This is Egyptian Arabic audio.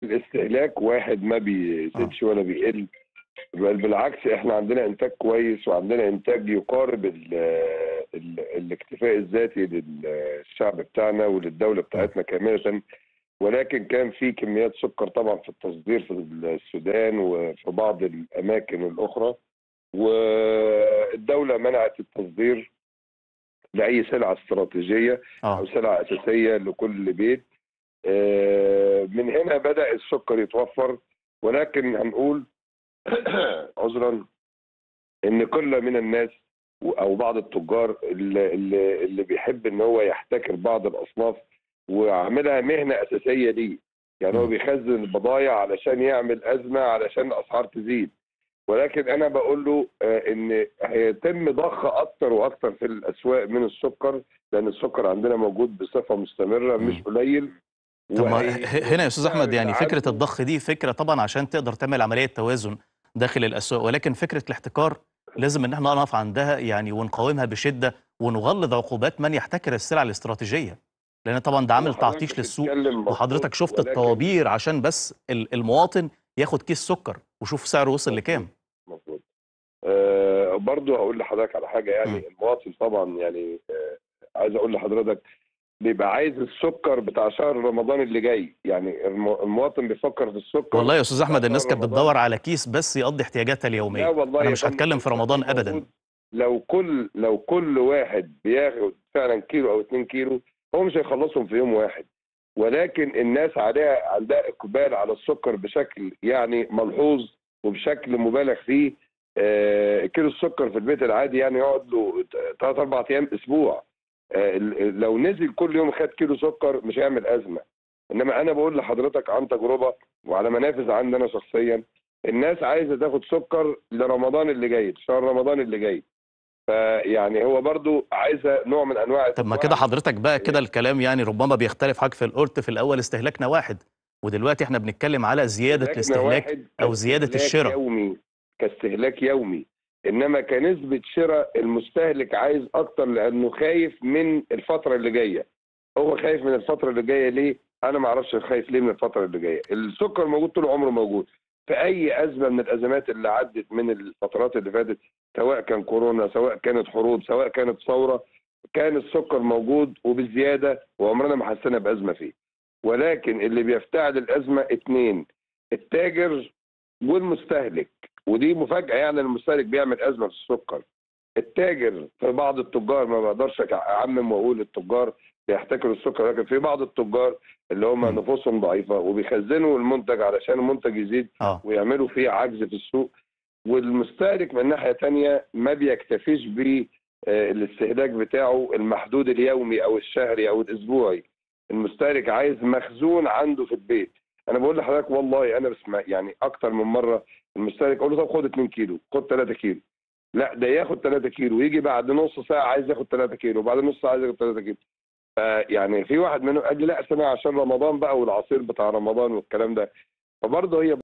الاستهلاك واحد ما بيزيدش ولا بيقل بل بالعكس احنا عندنا انتاج كويس وعندنا انتاج يقارب ال ال الاكتفاء الذاتي للشعب بتاعنا وللدوله بتاعتنا كامله ولكن كان في كميات سكر طبعا في التصدير في السودان وفي بعض الاماكن الاخرى والدوله منعت التصدير لاي سلعه استراتيجيه اه او سلعه اساسيه لكل بيت آه، من هنا بدا السكر يتوفر ولكن هنقول عذرا ان كل من الناس او بعض التجار اللي, اللي, اللي بيحب ان هو يحتكر بعض الاصناف وعاملها مهنه اساسيه ليه يعني هو مم. بيخزن البضائع علشان يعمل ازمه علشان الاسعار تزيد ولكن انا بقول له آه، ان هيتم ضخ اكتر واكتر في الاسواق من السكر لان السكر عندنا موجود بصفه مستمره مش مم. قليل طب ما وهي- ه- هنا يا استاذ احمد يعني السعر فكره عنده- الضخ دي فكره طبعا عشان تقدر تعمل عمليه توازن داخل الاسواق ولكن فكره الاحتكار لازم ان احنا نقف عندها يعني ونقاومها بشده ونغلظ عقوبات من يحتكر السلع الاستراتيجيه لان طبعا ده عامل وحضرتك تعطيش للسوق بتتكلم مظبوط، وحضرتك شفت ولكن- الطوابير عشان بس ال- المواطن ياخد كيس سكر وشوف سعره وصل مظبوط. لكام مظبوط آه برضو هقول لحضرتك على حاجه يعني مم. المواطن طبعا يعني آه عايز اقول لحضرتك بيبقى عايز السكر بتاع شهر رمضان اللي جاي يعني الم- المواطن بيفكر في السكر والله يا استاذ احمد بتاع الناس شهر كانت رمضان. بتدور على كيس بس يقضي احتياجاتها لا اليوميه والله انا يا مش فندم هتكلم في رمضان السكر ابدا موجود. لو كل لو كل واحد بياخد فعلا كيلو او 2 كيلو هو مش هيخلصهم في يوم واحد ولكن الناس عليها عندها اقبال على السكر بشكل يعني ملحوظ وبشكل مبالغ فيه آه، كيلو السكر في البيت العادي يعني يقعد له 3 4 ايام اسبوع آه، ال- ال- لو نزل كل يوم خد كيلو سكر مش هيعمل ازمه انما انا بقول لحضرتك عن تجربه وعلى منافذ عندنا شخصيا الناس عايزه تاخد سكر لرمضان اللي جاي شهر رمضان اللي جاي فيعني هو برضو عايزه نوع من انواع طب ما الوعي. كده حضرتك بقى كده الكلام يعني ربما بيختلف حضرتك في قلت في الاول استهلاكنا واحد ودلوقتي احنا بنتكلم على زياده استهلاكنا الاستهلاك واحد او زياده كاستهلاك الشراء يومي كاستهلاك يومي انما كنسبه شراء المستهلك عايز اكتر لانه خايف من الفتره اللي جايه هو خايف من الفتره اللي جايه ليه انا ما اعرفش خايف ليه من الفتره اللي جايه السكر موجود طول عمره موجود في اي ازمه من الازمات اللي عدت من الفترات اللي فاتت سواء كان كورونا سواء كانت حروب سواء كانت ثوره كان السكر موجود وبزياده وعمرنا ما حسينا بازمه فيه ولكن اللي بيفتعل الازمه اتنين التاجر والمستهلك ودي مفاجاه يعني المستهلك بيعمل ازمه في السكر التاجر في بعض التجار ما بقدرش اعمم واقول التجار بيحتكروا السكر لكن في بعض التجار اللي هم مم. نفوسهم ضعيفه وبيخزنوا المنتج علشان المنتج يزيد اه ويعملوا فيه عجز في السوق والمستهلك من ناحيه تانية ما بيكتفيش بالاستهلاك بتاعه المحدود اليومي او الشهري او الاسبوعي المستهلك عايز مخزون عنده في البيت انا بقول لحضرتك والله انا بسمع يعني اكتر من مره المستهلك اقول له طب خد 2 كيلو خد 3 كيلو لا ده ياخد 3 كيلو ويجي بعد نص ساعه عايز ياخد 3 كيلو وبعد نص ساعه عايز ياخد 3 كيلو يعني في واحد منهم قال لي لا أصل انا عشان رمضان بقى والعصير بتاع رمضان والكلام ده فبرضه هي